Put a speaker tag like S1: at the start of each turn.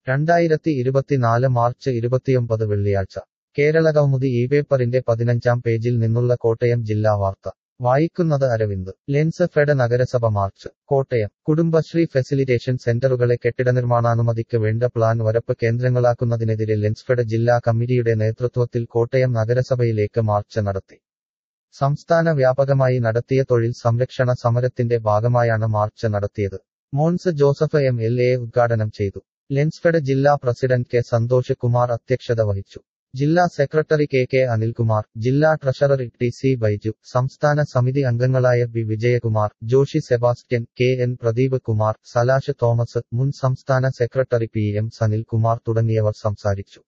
S1: രണ്ടായിരത്തി ഇരുപത്തിനാല് മാർച്ച് ഇരുപത്തിയൊമ്പത് വെള്ളിയാഴ്ച കേരളകൗമുദി ഈ പേപ്പറിന്റെ പതിനഞ്ചാം പേജിൽ നിന്നുള്ള കോട്ടയം ജില്ലാ വാർത്ത വായിക്കുന്നത് അരവിന്ദ് ലെൻസ് ഫെഡ് നഗരസഭ മാർച്ച് കോട്ടയം കുടുംബശ്രീ ഫെസിലിറ്റേഷൻ സെന്ററുകളെ കെട്ടിടനിർമ്മാണാനുമതിക്ക് വേണ്ട പ്ലാൻ വരപ്പ് കേന്ദ്രങ്ങളാക്കുന്നതിനെതിരെ ലെൻസ്ഫെഡ് ജില്ലാ കമ്മിറ്റിയുടെ നേതൃത്വത്തിൽ കോട്ടയം നഗരസഭയിലേക്ക് മാർച്ച് നടത്തി സംസ്ഥാന വ്യാപകമായി നടത്തിയ തൊഴിൽ സംരക്ഷണ സമരത്തിന്റെ ഭാഗമായാണ് മാർച്ച് നടത്തിയത് Mons Joseph M L A ഉദ്ഘാടനം ചെയ്തു ലെൻസ്ഫെഡ് ജില്ലാ പ്രസിഡന്റ് കെ സന്തോഷ് കുമാർ അധ്യക്ഷത വഹിച്ചു ജില്ലാ സെക്രട്ടറി കെ കെ അനിൽകുമാർ ജില്ലാ ട്രഷറർ ടി സി ബൈജു സംസ്ഥാന സമിതി അംഗങ്ങളായ B Vijayakumar Joshi Sebastian K N Pradeep Kumar Salash Thomas മുൻ സംസ്ഥാന സെക്രട്ടറി പി എം സനിൽകുമാർ തുടങ്ങിയവർ സംസാരിച്ചു